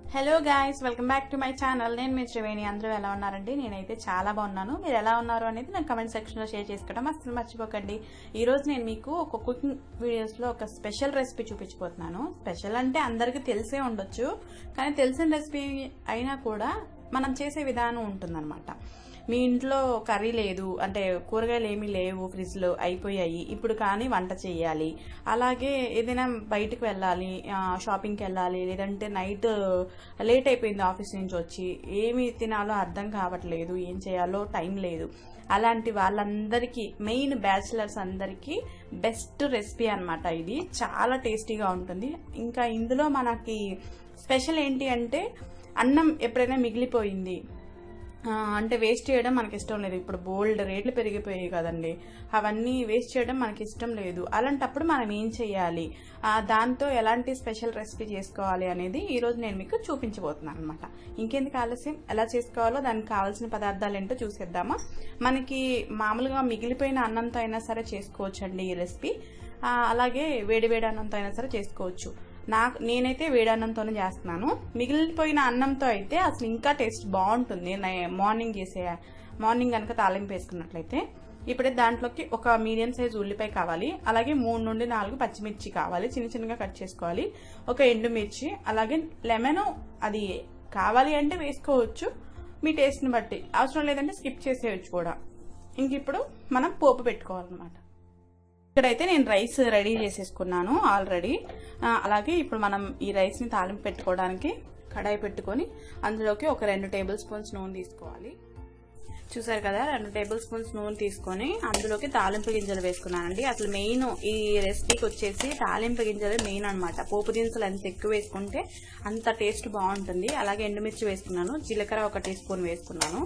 hello guys welcome back to my channel నేను మీ త్రివేణి అందరూ ఎలా ఉన్నారండి నేనైతే చాలా బాగున్నాను మీరు ఎలా ఉన్నారు అనేది నాకు కమెంట్ సెక్షన్లో షేర్ చేసుకోవడం అసలు మర్చిపోకండి ఈ రోజు నేను మీకు ఒక కుకింగ్ వీడియోస్లో ఒక స్పెషల్ రెసిపీ చూపించబోతున్నాను స్పెషల్ అంటే అందరికీ తెలిసే ఉండొచ్చు కానీ తెలిసిన రెసిపీ అయినా కూడా మనం చేసే విధానం ఉంటుందన్నమాట మీ ఇంట్లో కర్రీ లేదు అంటే కూరగాయలు ఏమీ లేవు ఫ్రిడ్జ్లో అయిపోయాయి ఇప్పుడు కానీ వంట చేయాలి అలాగే ఏదైనా బయటకు వెళ్ళాలి ఆ, షాపింగ్కి వెళ్ళాలి లేదంటే నైట్ లేట్ అయిపోయింది ఆఫీస్ నుంచి వచ్చి ఏమి తినాలో అర్థం కావట్లేదు ఏం చేయాలో టైం లేదు అలాంటి వాళ్ళందరికీ మెయిన్ బ్యాచిలర్స్ అందరికీ బెస్ట్ రెసిపీ అన్నమాట ఇది చాలా టేస్టీగా ఉంటుంది ఇంకా ఇందులో మనకి స్పెషల్ ఏంటి అంటే అన్నం ఎప్పుడైనా మిగిలిపోయింది ఆ, అంటే వేస్ట్ చేయడం మనకి ఇష్టం లేదు ఇప్పుడు బోల్డ్ రేట్లు పెరిగిపోయాయి కదండి అవన్నీ వేస్ట్ చేయడం మనకి ఇష్టం లేదు అలాంటప్పుడు మనం ఏం చేయాలి ఆ, దాంతో ఎలాంటి స్పెషల్ రెసిపీ చేసుకోవాలి అనేది ఈ రోజు నేను మీకు చూపించబోతున్నాను అనమాట ఇంకెందుకు ఆలస్యం ఎలా చేసుకోవాలో దానికి కావాల్సిన పదార్థాలు ఏంటో చూసేద్దామా మనకి మామూలుగా మిగిలిపోయిన అన్నంతో అయినా సరే చేసుకోవచ్చండి ఈ రెసిపీ ఆ, అలాగే వేడి వేడి అన్నంతో అయినా సరే చేసుకోవచ్చు నాకు నేనైతే వేడన్నంతోనే చేస్తున్నాను మిగిలిపోయిన అన్నంతో అయితే అసలు ఇంకా టేస్ట్ బాగుంటుంది నే- మార్నింగ్ చేసే మార్నింగ్ కనుక తాలింపు వేసుకున్నట్లయితే ఇప్పుడే దాంట్లోకి ఒక మీడియం సైజ్ ఉల్లిపాయ కావాలి అలాగే మూడు నుండి నాలుగు పచ్చిమిర్చి కావాలి చిన్న చిన్నగా కట్ చేసుకోవాలి ఒక ఎండుమిర్చి అలాగే లెమన్ అది కావాలి అంటే వేసుకోవచ్చు మీ టేస్ట్ని బట్టి అవసరం లేదంటే స్కిప్ చేసేయచ్చు కూడా ఇంక ఇప్పుడు మనం పోపు పెట్టుకోవాలన్నమాట ఇక్కడైతే నేను రైస్ రెడీ చేసేసుకున్నాను ఆల్రెడీ ఆ, అలాగే ఇప్పుడు మనం ఈ రైస్ని తాలింపు పెట్టుకోవడానికి కడాయి పెట్టుకొని అందులోకి ఒక రెండు టేబుల్ స్పూన్స్ నూనె తీసుకోవాలి చూసారు కదా రెండు టేబుల్ స్పూన్స్ నూనె తీసుకొని అందులోకి తాలింపు గింజలు వేసుకున్నానండి అసలు మెయిన్ ఈ రెసిపీకి వచ్చేసి తాలింపు గింజలు మెయిన్ అన్నమాట పోపు దినుసులు ఎంత ఎక్కువ వేసుకుంటే అంత టేస్ట్ బాగుంటుంది అలాగే ఎండుమిర్చి వేసుకున్నాను జీలకర్ర ఒక టీ స్పూన్ వేసుకున్నాను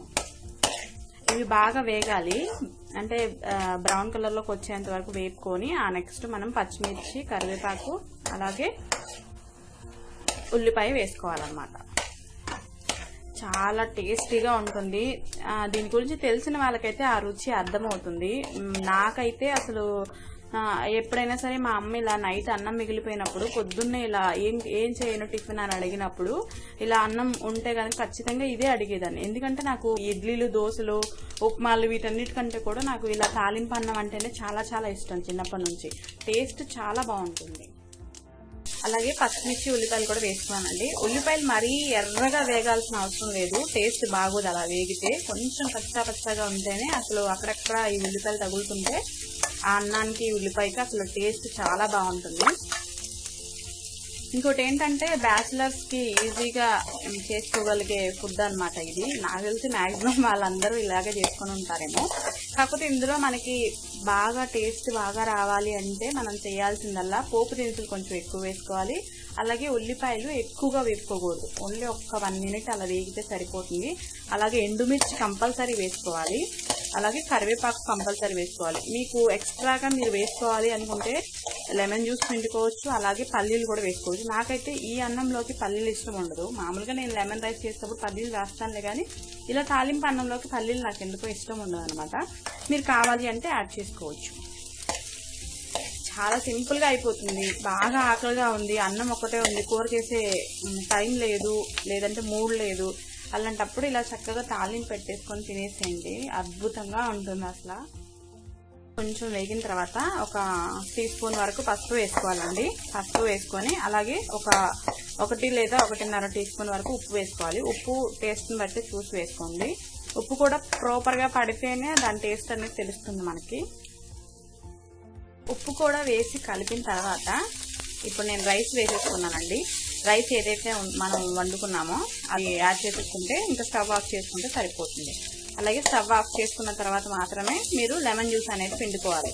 ఇవి బాగా వేగాలి అంటే ఆ, బ్రౌన్ కలర్ లోకి వచ్చేంత వరకు వేపుకొని ఆ నెక్స్ట్ మనం పచ్చిమిర్చి కరివేపాకు అలాగే ఉల్లిపాయ వేసుకోవాలన్నమాట చాలా టేస్టీగా ఉంటుంది ఆ, దీని గురించి తెలిసిన వాళ్ళకైతే ఆ రుచి అర్థమవుతుంది మ్, నాకైతే అసలు ఆ, ఎప్పుడైనా సరే మా అమ్మ ఇలా నైట్ అన్నం మిగిలిపోయినప్పుడు పొద్దున్నే ఇలా ఏం ఏం చేయను టిఫిన్ అని అడిగినప్పుడు ఇలా అన్నం ఉంటే కనుక ఖచ్చితంగా ఇదే అడిగేదాన్ని ఎందుకంటే నాకు ఇడ్లీలు దోశలు ఉప్మాలు వీటన్నిటికంటే కూడా నాకు ఇలా తాలింపు అన్నం అంటేనే చాలా చాలా ఇష్టం చిన్నప్పటి నుంచి టేస్ట్ చాలా బాగుంటుంది అలాగే పచ్చిమిర్చి ఉల్లిపాయలు కూడా వేసుకున్నానండి ఉల్లిపాయలు మరీ ఎర్రగా వేగాల్సిన అవసరం లేదు టేస్ట్ బాగోదు అలా వేగితే కొంచెం పచ్చా పచ్చగా ఉంటేనే అసలు అక్కడక్కడ ఈ ఉల్లిపాయలు తగులుతుంటే ఆ అన్నానికి ఈ ఉల్లిపాయకి అసలు టేస్ట్ చాలా బాగుంటుంది ఇంకోటి ఏంటంటే బ్యాచిలర్స్ కి ఈజీగా ఉమ్, చేసుకోగలిగే ఫుడ్ అన్నమాట ఇది నాకు తెలిసి మాక్సిమం వాళ్ళందరూ ఇలాగే చేసుకొని ఉంటారేమో కాకపోతే ఇందులో మనకి బాగా టేస్ట్ బాగా రావాలి అంటే మనం చేయాల్సిందల్లా పోపు దినుసులు కొంచెం ఎక్కువ వేసుకోవాలి అలాగే ఉల్లిపాయలు ఎక్కువగా వేపుకోకూడదు ఓన్లీ ఒక్క వన్ మినిట్ అలా వేగితే సరిపోతుంది అలాగే ఎండుమిర్చి కంపల్సరీ వేసుకోవాలి అలాగే కరివేపాకు కంపల్సరీ వేసుకోవాలి మీకు ఎక్స్ట్రాగా మీరు వేసుకోవాలి అనుకుంటే లెమన్ జ్యూస్ పిండుకోవచ్చు అలాగే పల్లీలు కూడా వేసుకోవచ్చు నాకైతే ఈ అన్నంలోకి పల్లీలు ఇష్టం ఉండదు మామూలుగా నేను లెమన్ రైస్ చేసేటప్పుడు పల్లీలు వేస్తానులే కానీ ఇలా తాలింపు అన్నంలోకి పల్లీలు నాకు ఎందుకో ఇష్టం ఉండదు అనమాట మీరు కావాలి అంటే యాడ్ చేసుకోవచ్చు చాలా సింపుల్ గా అయిపోతుంది బాగా ఆకలిగా ఉంది అన్నం ఒకటే ఉంది కూర చేసే మ్, టైం లేదు లేదంటే మూడ్ లేదు అలాంటప్పుడు ఇలా చక్కగా తాలింపు పెట్టేసుకొని తినేసేయండి అద్భుతంగా ఉంటుంది అసలు కొంచెం వేగిన తర్వాత ఒక టీ స్పూన్ వరకు పసుపు వేసుకోవాలండి పసుపు వేసుకొని అలాగే ఒక ఒకటి లేదా ఒకటిన్నర టీ స్పూన్ వరకు ఉప్పు వేసుకోవాలి ఉప్పు టేస్ట్ని బట్టి చూసి వేసుకోండి ఉప్పు కూడా ప్రాపర్గా పడితేనే దాని టేస్ట్ అనేది తెలుస్తుంది మనకి ఉప్పు కూడా వేసి కలిపిన తర్వాత ఇప్పుడు నేను రైస్ వేసేసుకున్నానండి రైస్ ఏదైతే ఉం- మనం వండుకున్నామో అది యాడ్ చేసేసుకుంటే ఇంకా స్టవ్ ఆఫ్ చేసుకుంటే సరిపోతుంది అలాగే స్టవ్ ఆఫ్ చేసుకున్న తర్వాత మాత్రమే మీరు లెమన్ జ్యూస్ అనేది పిండుకోవాలి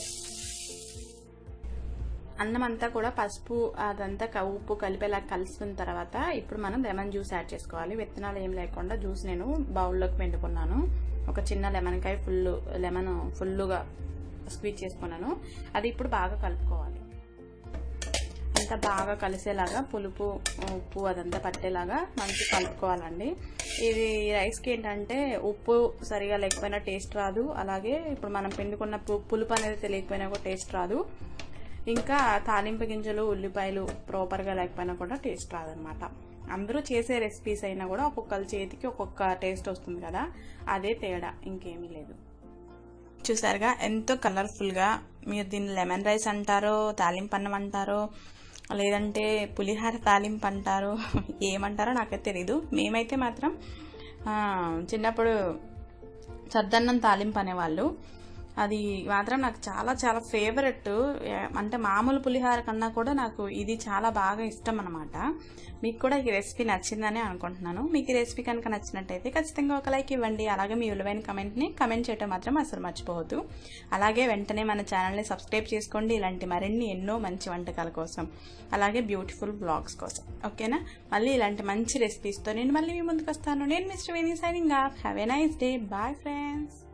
అన్నం అంతా కూడా పసుపు అదంతా క- ఉప్పు కలిపేలా కలిసిన తర్వాత ఇప్పుడు మనం లెమన్ జ్యూస్ యాడ్ చేసుకోవాలి విత్తనాలు ఏం లేకుండా జ్యూస్ నేను బౌల్లోకి పిండుకున్నాను ఒక చిన్న లెమన్ కాయ ఫుల్ లెమన్ ఫుల్గా స్క్వీజ్ చేసుకున్నాను అది ఇప్పుడు బాగా కలుపుకోవాలి అంతా బాగా కలిసేలాగా పులుపు ఉప్పు అదంతా పట్టేలాగా మంచి కలుపుకోవాలండి ఇది రైస్కి ఏంటంటే ఉప్పు సరిగా లేకపోయినా టేస్ట్ రాదు అలాగే ఇప్పుడు మనం పిండుకున్న పు- పులుపు అనేది తెలియకపోయినా కూడా టేస్ట్ రాదు ఇంకా తాలింపు గింజలు ఉల్లిపాయలు ప్రాపర్గా లేకపోయినా కూడా టేస్ట్ రాదనమాట అందరూ చేసే రెసిపీస్ అయినా కూడా ఒక్కొక్కరి చేతికి ఒక్కొక్క టేస్ట్ వస్తుంది కదా అదే తేడా ఇంకేమీ లేదు చూసారుగా ఎంతో కలర్ఫుల్గా మీరు దీన్ని లెమన్ రైస్ అంటారో తాలింపు అన్నం అంటారో లేదంటే పులిహార తాలింపు అంటారో ఏమంటారో నాకైతే తెలీదు మేమైతే మాత్రం ఆ, చిన్నప్పుడు సద్దన్నం తాలింపు అనేవాళ్ళు అది మాత్రం నాకు చాలా చాలా ఫేవరెట్ అంటే మామూలు పులిహార కన్నా కూడా నాకు ఇది చాలా బాగా ఇష్టం అనమాట మీకు కూడా ఈ రెసిపీ నచ్చిందని అనుకుంటున్నాను మీకు ఈ రెసిపీ కనుక నచ్చినట్టయితే ఖచ్చితంగా ఒక లైక్ ఇవ్వండి అలాగే మీ విలువైన కమెంట్ని కమెంట్ చేయడం మాత్రం అసలు మర్చిపోవద్దు అలాగే వెంటనే మన ఛానల్ని సబ్స్క్రైబ్ చేసుకోండి ఇలాంటి మరిన్ని ఎన్నో మంచి వంటకాల కోసం అలాగే బ్యూటిఫుల్ బ్లాగ్స్ కోసం ఓకేనా మళ్ళీ ఇలాంటి మంచి రెసిపీస్తో నేను మళ్ళీ మీ ముందుకు వస్తాను నేను mister Veni signing off have a nice day bye friends